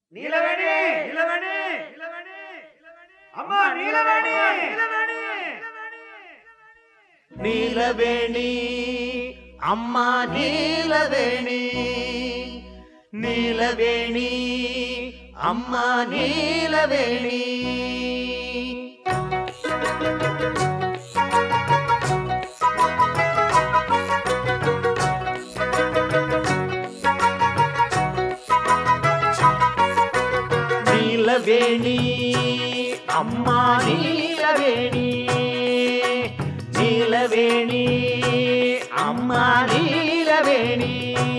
நீலவேணி நீலவேணி அம்மா நீலவேணி நீலவேணி நீலவேணி அம்மா நீலவேணி நீலவேணி அம்மா நீலவேணி நீலவேணி அம்மா நீலவேணி நீலவேணி அம்மா நீலவேணி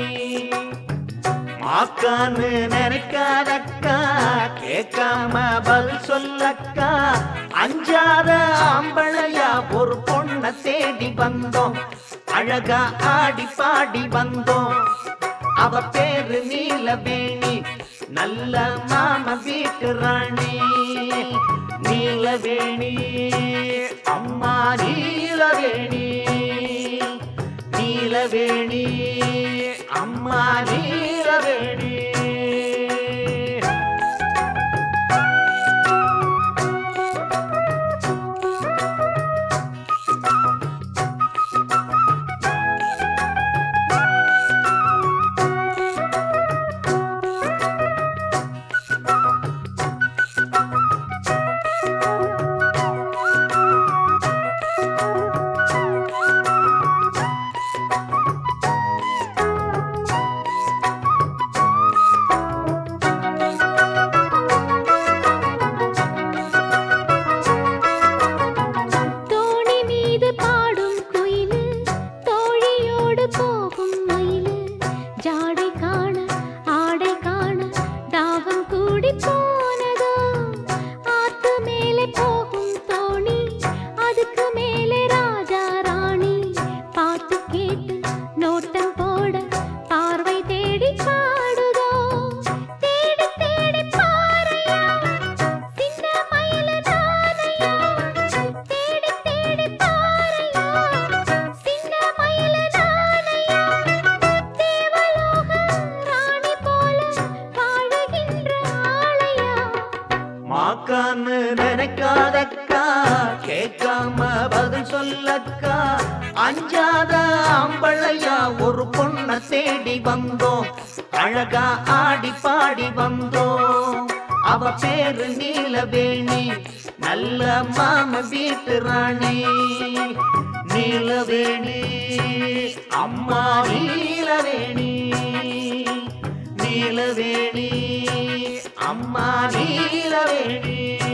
மாக்கான்னு நினைக்காதக்கா கேட்காம பதில் சொல்லக்கா அஞ்சாத ஆம்பளையா ஒரு பொண்ண தேடி வந்தோம் அழகா ஆடி பாடி வந்தோம் அவ பேரு நீலவேணி நல்ல மாம வீட்டு ராணி நீலவேணி அம்மா நீலவேணி நீலவேணி அம்மா நீலவேணி தோணி மீது பாடும் குயிலு தோழியோடு போகும் மயிலு ஜாடை காண ஆடை காண தாகம் கூடி போனதோ ஆத்து மேலே போகும் தோணி அதுக்கு மேலே ராஜா ராணி பாட்டு கேட்டு நோட்டம் போட பார்வை தேடி பாடுதோ தேடி தேடி பாறையா சின்ன மயிலு நானையா தேடி தேடி பாறையா சின்ன மயிலு நானையா தேவலோக ராணி போல வாழுகின்ற ஆளையா மாக்கான்னு நினைக்காதக்கா கேட்காம பதில் சொல்லக்கா அஞ்சாத ஆம்பளையா ஒரு பொண்ண தேடி வந்தோம் அழகா ஆடி பாடி வந்தோம் அவ பேரு நீலவேணி நல்ல மாம வீட்டு ராணி நீலவேணி அம்மா நீலவேணி நீலவேணி அம்மா நீலவேணி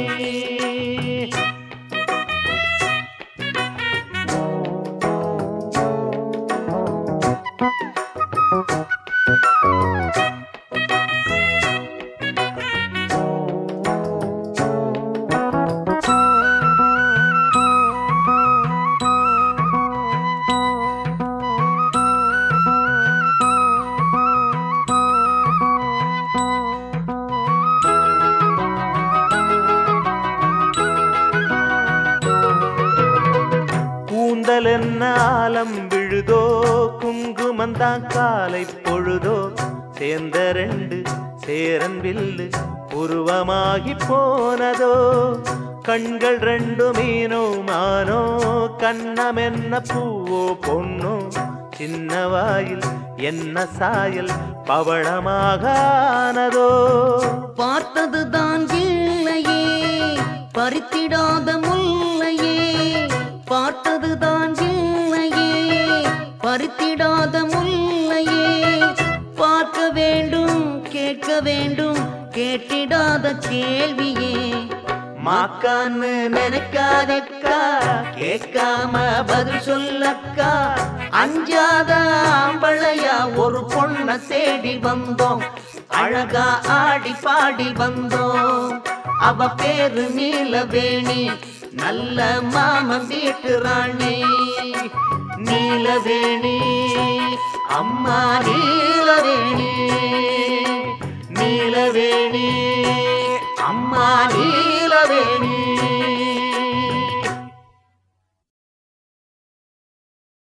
கூந்தல் என்ன ஆலம் விழுதோ குங்குமந்தான் காலை பொழுதோ சேர்ந்த ரெண்டு சேரன் வில்லு உருவமாகி போனதோ கண்கள் ரெண்டு மீனோ மானோ கண்ணம் என்ன பூவோ பொன்னோ சின்ன வாயில் என்ன சாயல் பவளமாக ஆனதோ பார்த்ததுதான் இல்லையே பறித்திடாத முல்லையே பார்த்ததுதான் இல்லையே பறித்திடாத முல்லையே பார்க்க வேண்டும் கேட்க வேண்டும் கேட்டிடாத கேள்வியே மாக்கான்னு நினைக்காதக்கா கேட்காம பதில் சொல்லக்கா அஞ்சாத ஆம்பளையா ஒரு பொண்ண தேடி வந்தோம் அழகா ஆடி பாடி வந்தோம் அவ பேரு நீலவேணி நல்ல மாம வீட்டு ராணி நீலவேணி அம்மா நீலவேணி நீலவேணி அம்மா நீலவேணி